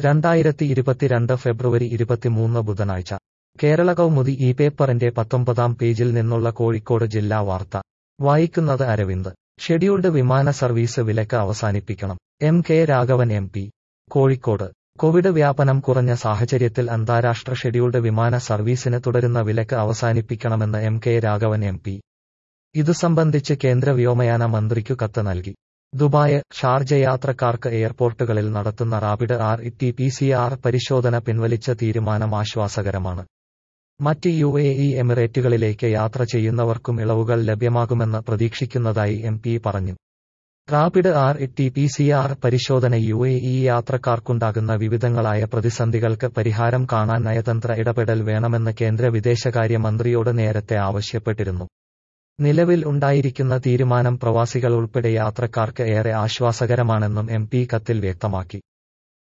രണ്ടായിരത്തി ഇരുപത്തിരണ്ട് ഫെബ്രുവരി ഇരുപത്തിമൂന്ന് ബുധനാഴ്ച കേരള കൗമുദി ഈ പേപ്പറിന്റെ പത്തൊമ്പതാം പേജിൽ നിന്നുള്ള കോഴിക്കോട് ജില്ലാ വാർത്ത വായിക്കുന്നത് അരവിന്ദ് ഷെഡ്യൂൾഡ് വിമാന സർവീസ് വിലക്ക് അവസാനിപ്പിക്കണം M K Raghavan M P Kozhikode Covid വ്യാപനം കുറഞ്ഞ സാഹചര്യത്തിൽ അന്താരാഷ്ട്ര ഷെഡ്യൂൾഡ് വിമാന സർവീസിന് തുടരുന്ന വിലക്ക് അവസാനിപ്പിക്കണമെന്ന് M K Raghavan M P ഇതു സംബന്ധിച്ച് കേന്ദ്ര വ്യോമയാന മന്ത്രിക്കു കത്ത് നൽകി ദുബായ് ഷാർജ യാത്രക്കാർക്ക് എയർപോർട്ടുകളിൽ നടത്തുന്ന rapid R T P C R പരിശോധന പിൻവലിച്ച തീരുമാനം ആശ്വാസകരമാണ് മറ്റ് യു എ ഇ എമിറേറ്റുകളിലേക്ക് യാത്ര ചെയ്യുന്നവർക്കും ഇളവുകൾ ലഭ്യമാകുമെന്ന് പ്രതീക്ഷിക്കുന്നതായി എം പി പറഞ്ഞു rapid R T P C R പരിശോധന യു എ ഇ യാത്രക്കാർക്കുണ്ടാകുന്ന വിവിധങ്ങളായ പ്രതിസന്ധികൾക്ക് പരിഹാരം കാണാൻ നയതന്ത്ര ഇടപെടൽ വേണമെന്ന് കേന്ദ്ര വിദേശകാര്യ മന്ത്രിയോട് നേരത്തെ ആവശ്യപ്പെട്ടിരുന്നു നിലവിൽ ഉണ്ടായിരിക്കുന്ന തീരുമാനം പ്രവാസികൾ ഉൾപ്പെടെ യാത്രക്കാർക്ക് ഏറെ ആശ്വാസകരമാണെന്നും എം പി കത്തിൽ വ്യക്തമാക്കി